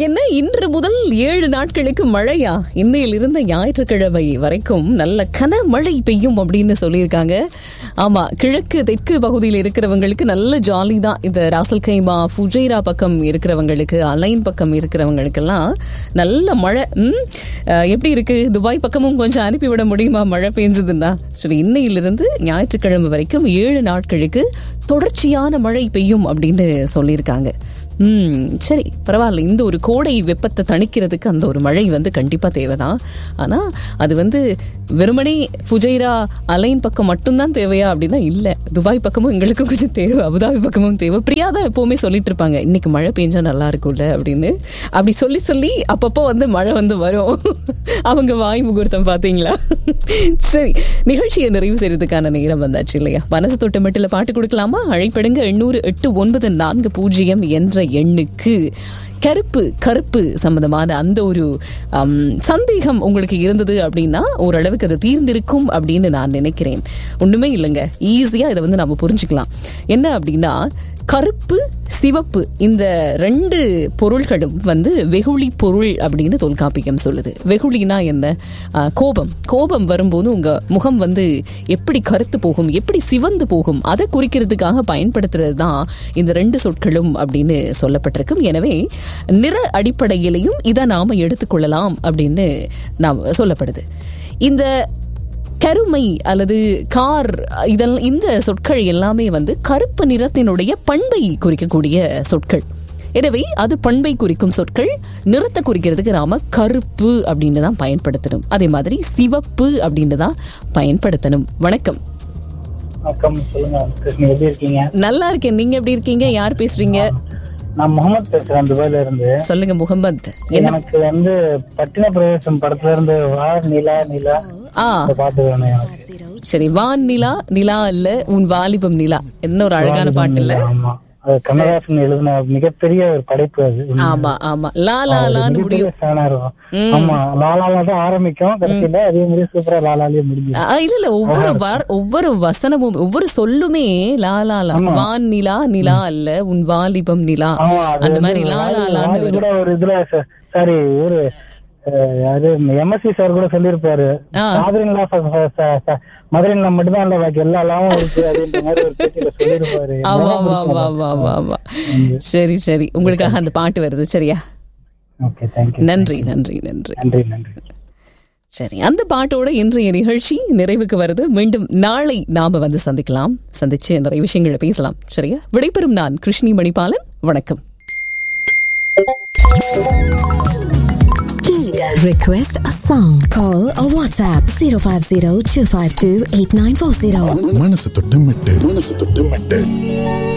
என்ன இன்று முதல் ஏழு நாட்களுக்கு மழையா இன்னையில் இருந்த ஞாயிற்றுக்கிழமை வரைக்கும் நல்ல கனமழை பெய்யும் அப்படின்னு சொல்லியிருக்காங்க ஆமா கிழக்கு தெற்கு பகுதியில் இருக்கிறவங்களுக்கு நல்ல ஜாலி தான் இந்த ராசல் கைமா ஃபுஜைரா பக்கம் இருக்கிறவங்களுக்கு அலைன் பக்கம் இருக்கிறவங்களுக்கெல்லாம் நல்ல மழை ம், அஹ், எப்படி இருக்கு துபாய் பக்கமும் கொஞ்சம் அனுப்பிவிட முடியுமா மழை பெஞ்சதுன்னா சரி இன்னையிலிருந்து ஞாயிற்றுக்கிழமை வரைக்கும் ஏழு நாட்களுக்கு தொடர்ச்சியான மழை பெய்யும் அப்படின்னு சொல்லியிருக்காங்க ம் சரி பரவாயில்ல இந்த ஒரு கோடை வெப்பத்தை தணிக்கிறதுக்கு அந்த ஒரு மழை வந்து கண்டிப்பாக தேவைதான் ஆனால் அது வந்து வெறுமனே ஃபுஜைரா அலைன் பக்கம் மட்டும்தான் தேவையா அப்படின்னா இல்லை துபாய் பக்கமும் எங்களுக்கும் கொஞ்சம் தேவை அபுதாபி பக்கமும் தேவை பிரியா தான் எப்போவுமே சொல்லிட்டு இருப்பாங்க இன்னைக்கு மழை பெஞ்சா நல்லா இருக்கும்ல அப்படின்னு அப்படி சொல்லி சொல்லி அப்பப்போ வந்து மழை வந்து வரும் அவங்க வாய் முகூர்த்தம் பார்த்தீங்களா சரி நிகழ்ச்சியை நிறைவு செய்யறதுக்கான நேரம் வந்தாச்சு இல்லையா மனசு தொட்டு மட்டும் பாட்டு கொடுக்கலாமா அழைப்படுங்க எண்ணூறு எட்டு ஒன்பது நான்கு பூஜ்ஜியம் என்ற எண்ணுக்கு கருப்பு கருப்பு சம்பந்தமான அந்த ஒரு அம், சந்தேகம் உங்களுக்கு இருந்தது அப்படின்னா ஓரளவுக்கு அது தீர்ந்திருக்கும் அப்படின்னு நான் நினைக்கிறேன் ஒண்ணுமே இல்லைங்க ஈஸியா இதை வந்து நம்ம புரிஞ்சுக்கலாம் என்ன அப்படின்னா கருப்பு சிவப்பு இந்த ரெண்டு பொருள்களும் வந்து வெகுளி பொருள் அப்படின்னு தொல்காப்பியம் சொல்லுது வெகுளினா என்ன ஆ, கோபம் கோபம் வரும்போது உங்க முகம் வந்து எப்படி கருத்து போகும் எப்படி சிவந்து போகும் அதை குறிக்கிறதுக்காக பயன்படுத்துறது தான் இந்த ரெண்டு சொற்களும் அப்படின்னு சொல்லப்பட்டிருக்கும் எனவே நிற அடிப்படையிலையும் இதை நாம எடுத்துக்கொள்ளலாம் அப்படின்னு நாம் சொல்லப்படுது இந்த கருமை அல்லது கார் இதெல்லாம் இந்த சொற்கள் எல்லாமே வந்து கருப்பு நிறத்தினுடைய பண்பை குறிக்கக்கூடிய சொற்கள் எனவே அது பண்பை குறிக்கும் சொற்கள் நிறத்தை குறிக்கிறதுக்கு நாம கருப்பு அப்படின்னு தான் பயன்படுத்தணும் அதே மாதிரி சிவப்பு அப்படின்னு தான் பயன்படுத்தணும் வணக்கம் வணக்கம் சொல்லுங்க கிருஷ்ணன் எப்படி இருக்கீங்க நல்லா இருக்கேன் நீங்க எப்படி இருக்கீங்க யார் பேசுறீங்க நான் முகமது பேசுறேன் துபாயில இருந்து சொல்லுங்க முகமது என்ன எனக்கு வந்து பட்டின பிரவேசம் படத்துல இருந்து வா நிலா நிலா ஆ இந்த பாட்டு வேணும் எனக்கு சரி வான் நிலா நிலா இல்ல உன் வாலிபம் நிலா என்ன ஒரு அழகான பாட்டு இல்ல ஆமா அது கண்ணதாசன் எழுதின மிகப்பெரிய ஒரு படைப்பு அது ஆமா ஆமா லா லா லான்னு முடியும் மிகப்பெரிய ஃபேனா இருக்கும் ஆமா லாலால தான் ஆரம்பிக்கும் கடைசியில அதே மாதிரி சூப்பரா லாலாலே முடியும் ஆ, இல்ல இல்ல ஒவ்வொரு வார் ஒவ்வொரு வசனமும் ஒவ்வொரு சொல்லுமே லா லா லா வான் நிலா நிலா அல்ல உன் வாலிபம் நிலா ஆமா அது அந்த வந்து மாதிரி லா லா வாலி- லான்னு வாலி வரும் கூட ஒரு இதுல சாரி ஒரு அஹ், யாரு எம்எஸ்சி சார் கூட சொல்லியிருப்பாரு ஆ. மதுரைலாம் மதுரையில மட்டும்தான் இல்ல பாக்கி எல்லா லாவும் இருக்கு அப்படின்ற மாதிரி ஒரு பேச்சுல சொல்லியிருப்பாரு ஆமா ஆமா ஆமா ஆமா ஆமா ஆமா சரி சரி உங்களுக்காக அந்த பாட்டு வருது சரியா ஓகே தேங்க்யூ நன்றி நன்றி நன்றி நன்றி நன்றி சரி அந்த பாட்டோட இன்றைய நிகழ்ச்சி நிறைவுக்கு வருது மீண்டும் நாளை நாம வந்து சந்திக்கலாம் சந்திச்சு நிறைய விஷயங்களை பேசலாம் சரியா விடைபெறும் நான் கிருஷ்ணி மணிபாலன் வணக்கம் Request a song. Call or WhatsApp 050 252 8940. மனசு தொட்டு மெட்டு மனசு தொட்டு மெட்டு